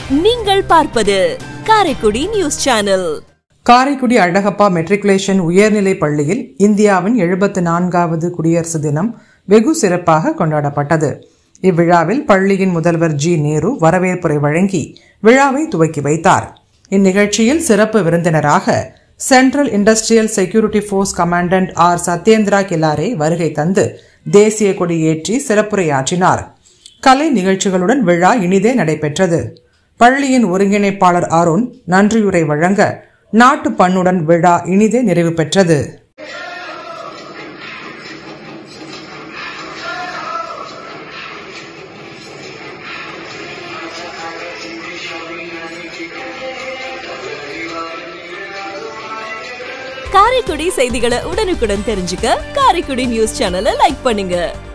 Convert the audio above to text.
நீங்கள் பார்ப்பது Karaikudi news channel Karaikudi Alagappa matriculation உயர்நிலைப் பள்ளியில் இந்தியாவின் எழுபத்து நான்காவது குடியரசு தினம் வெகு சிறப்பாக கொண்டாடப்பட்டது இவ்விழாவில் பள்ளியின் முதல்வர் ஜி நேரு வரவேற்புரை வழங்கி விழாவை துவக்கி வைத்தார் இந்நிகழ்ச்சியில் சிறப்பு விருந்தினராக Central Industrial Security Force commandant R Sathyendra Killare வருகை தந்து தேசிய கொடி ஏற்றி சிறப்புரையாற்றினார் கலை நிகழ்ச்சிகளுடன் விழா இனிதே நடைபெற்றது பள்ளியின் ஒருங்கிணைப்பாளர் அருண் நன்றியுரை வழங்க நாட்டு பண்ணுடன் விழா இனிதே நிறைவு பெற்றது காரைக்குடி செய்திகளை உடனுக்குடன் தெரிஞ்சுக்க காரைக்குடி நியூஸ் சேனலை லைக் பண்ணுங்க